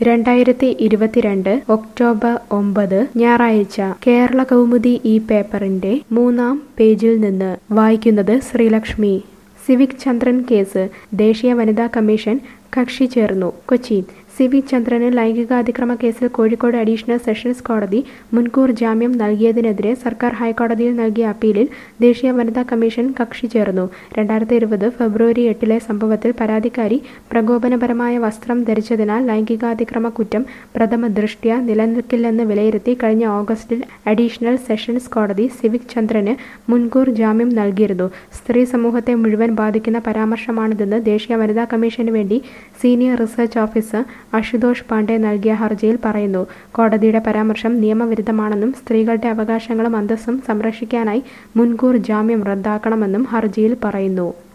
രണ്ടായിരത്തി ഇരുപത്തിരണ്ട് ഒക്ടോബർ ഒമ്പത് ഞായറാഴ്ച കേരള കൗമുദി ഈ പേപ്പറിന്റെ മൂന്നാം പേജിൽ നിന്ന് വായിക്കുന്നത് ശ്രീലക്ഷ്മി സിവിക് ചന്ദ്രൻ കേസ് ദേശീയ വനിതാ കമ്മീഷൻ കക്ഷി ചേർന്നു കൊച്ചി സിവിക് ചന്ദ്രന് ലൈംഗികാതിക്രമ കേസിൽ കോഴിക്കോട് അഡീഷണൽ സെഷൻസ് കോടതി മുൻകൂർ ജാമ്യം നൽകിയതിനെതിരെ സർക്കാർ ഹൈക്കോടതിയിൽ നൽകിയ അപ്പീലിൽ ദേശീയ വനിതാ കമ്മീഷൻ കക്ഷി ചേർന്നു രണ്ടായിരത്തി ഇരുപത് ഫെബ്രുവരി എട്ടിലെ സംഭവത്തിൽ പരാതിക്കാരി പ്രകോപനപരമായ വസ്ത്രം ധരിച്ചതിനാൽ ലൈംഗികാതിക്രമ കുറ്റം പ്രഥമ ദൃഷ്ട്യാ നിലനിൽക്കില്ലെന്ന് വിലയിരുത്തി കഴിഞ്ഞ ഓഗസ്റ്റിൽ അഡീഷണൽ സെഷൻസ് കോടതി സിവിക് ചന്ദ്രന് മുൻകൂർ ജാമ്യം നൽകിയിരുന്നു സ്ത്രീ സമൂഹത്തെ മുഴുവൻ ബാധിക്കുന്ന പരാമർശമാണിതെന്ന് ദേശീയ വനിതാ കമ്മീഷന് വേണ്ടി senior research officer Ashutosh Pandey നൽകിയ ഹർജിയിൽ പറയുന്നു കോടതിയുടെ പരാമർശം നിയമവിരുദ്ധമാണെന്നും സ്ത്രീകളുടെ അവകാശങ്ങളും അന്തസ്സും സംരക്ഷിക്കാനായി മുൻകൂർ ജാമ്യം റദ്ദാക്കണമെന്നും ഹർജിയിൽ പറയുന്നു